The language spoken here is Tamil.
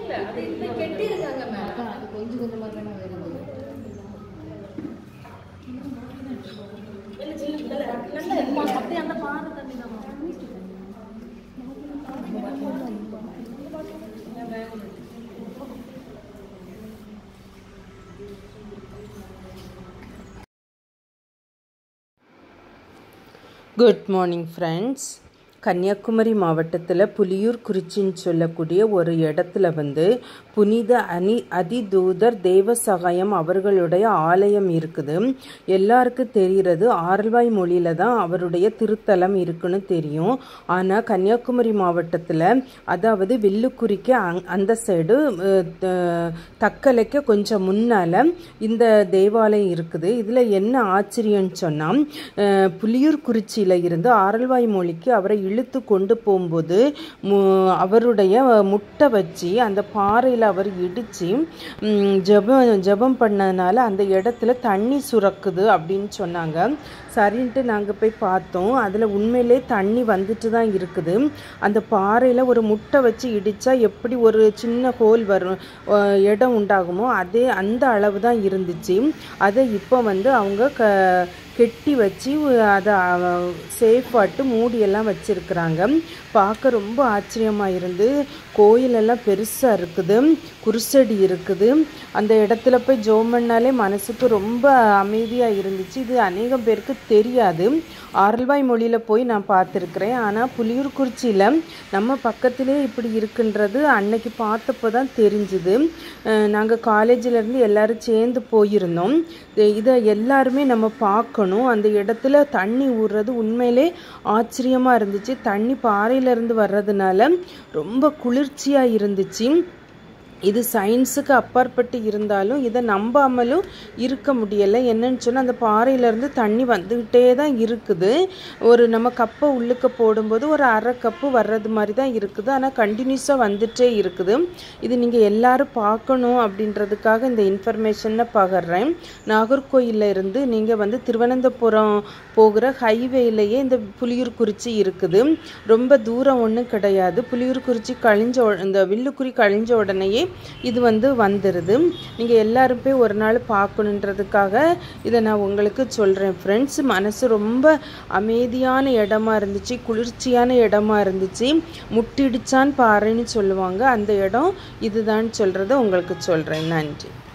இல்ல அது இன்னும் கெட்டி இருக்காங்க மேம் அதான் அது கொஞ்சம் கொஞ்சமாக தானே வருது அம்மா, அப்படியே அந்த பானை தண்ணி தான் குட் மார்னிங் ஃப்ரெண்ட்ஸ் கன்னியாகுமரி மாவட்டத்தில் புலியூர் குறிச்சின்னு சொல்லக்கூடிய ஒரு இடத்துல வந்து புனித அனி அதிதூதர் தேவ சகாயம் அவர்களுடைய ஆலயம் இருக்குது எல்லாருக்கும் தெரிகிறது ஆரல்வாய் மொழியில தான் அவருடைய திருத்தலம் இருக்குன்னு தெரியும் ஆனால் கன்னியாகுமரி மாவட்டத்தில் அதாவது வில்லுக்குறிக்கு அங் அந்த சைடு தக்கலைக்கு கொஞ்சம் முன்னால் இந்த தேவாலயம் இருக்குது இதில் என்ன ஆச்சரியம்னு சொன்னால் புலியூர் குறிச்சியில் இருந்து ஆரல்வாய் மொழிக்கு அவரை இழுத்து கொண்டு போகும்போது மு- அவருடைய முட்டை வச்சு அந்த பாறையில் அவர் இடித்து ஜெபம் ஜெபம் பண்ணதுனால அந்த இடத்துல தண்ணி சுரக்குது அப்படின்னு சொன்னாங்க சரின்ட்டு நாங்கள் போய் பார்த்தோம் அதில் உண்மையிலே தண்ணி வந்துட்டு தான் இருக்குது அந்த பாறையில் ஒரு முட்டை வச்சு இடித்தா எப்படி ஒரு சின்ன ஹோல் வரும் அஹ் இடம் உண்டாகுமோ அதே அந்த அளவு தான் இருந்துச்சு அதை இப்போ வந்து அவங்க க கெட்டி வச்சு அதை சேஃபாட்டு மூடியெல்லாம் வச்சுருக்குறாங்க பார்க்க ரொம்ப ஆச்சரியமாக இருந்து கோயிலெல்லாம் பெருசாக இருக்குது குருசடி இருக்குது அந்த இடத்துல போய் ஜோம் பண்ணாலே மனசுக்கு ரொம்ப அமைதியாக இருந்துச்சு இது அநேகம் பேருக்கு தெரியாது ஆரல்வாய் மொழியில் போய் நான் பார்த்துருக்குறேன் ஆனால் புலியூர்குறிச்சியில் நம்ம பக்கத்திலே இப்படி இருக்குன்றது அன்னைக்கு பார்த்தப்போ தான் தெரிஞ்சுது நாங்கள் காலேஜிலேருந்து எல்லாரும் சேர்ந்து போயிருந்தோம் இ- இதை எல்லாருமே நம்ம பார்க்கணும் அந்த இடத்துல தண்ணி ஊறுறது உண்மையிலே ஆச்சரியமாக இருந்துச்சு தண்ணி பாறையிலேருந்து வர்றதுனால ரொம்ப குளிர்ச்சியாக இருந்துச்சு இது சயின்ஸுக்கு அப்பாற்பட்டு இருந்தாலும் இதை நம்பாமலும் இருக்க முடியலை என்னன்னு சொன்னால் அந்த பாறையிலேருந்து தண்ணி வந்துக்கிட்டே தான் இருக்குது ஒரு நம்ம கப்பை உள்ளுக்க போடும்போது ஒரு அரை கப்பு வர்றது மாதிரி தான் இருக்குது ஆனால் கண்டினியூஸாக வந்துட்டே இருக்குது இது நீங்கள் எல்லாரும் பார்க்கணும் அப்படின்றதுக்காக இந்த இன்ஃபர்மேஷனை பகர்றேன் நாகர்கோயிலில் இருந்து நீங்கள் வந்து திருவனந்தபுரம் போகிற ஹைவேலையே இந்த புலியூர்குறிச்சி இருக்குது ரொம்ப தூரம் ஒன்றும் கிடையாது புலியூர்குறிச்சி கழிஞ்ச உட- இந்த வில்லுக்குறி கழிஞ்ச உடனேயே இது வந்து வந்துடுது நீங்கள் எல்லாரும் போய் ஒரு நாள் பார்க்கணுன்றதுக்காக இதை நான் உங்களுக்கு சொல்கிறேன் ஃப்ரெண்ட்ஸ் மனசு ரொம்ப அமைதியான இடமா இருந்துச்சு குளிர்ச்சியான இடமா இருந்துச்சு முட்டிடுச்சான் பாறைன்னு சொல்லுவாங்க அந்த இடம் இதுதான் சொல்கிறத உங்களுக்கு சொல்கிறேன் நன்றி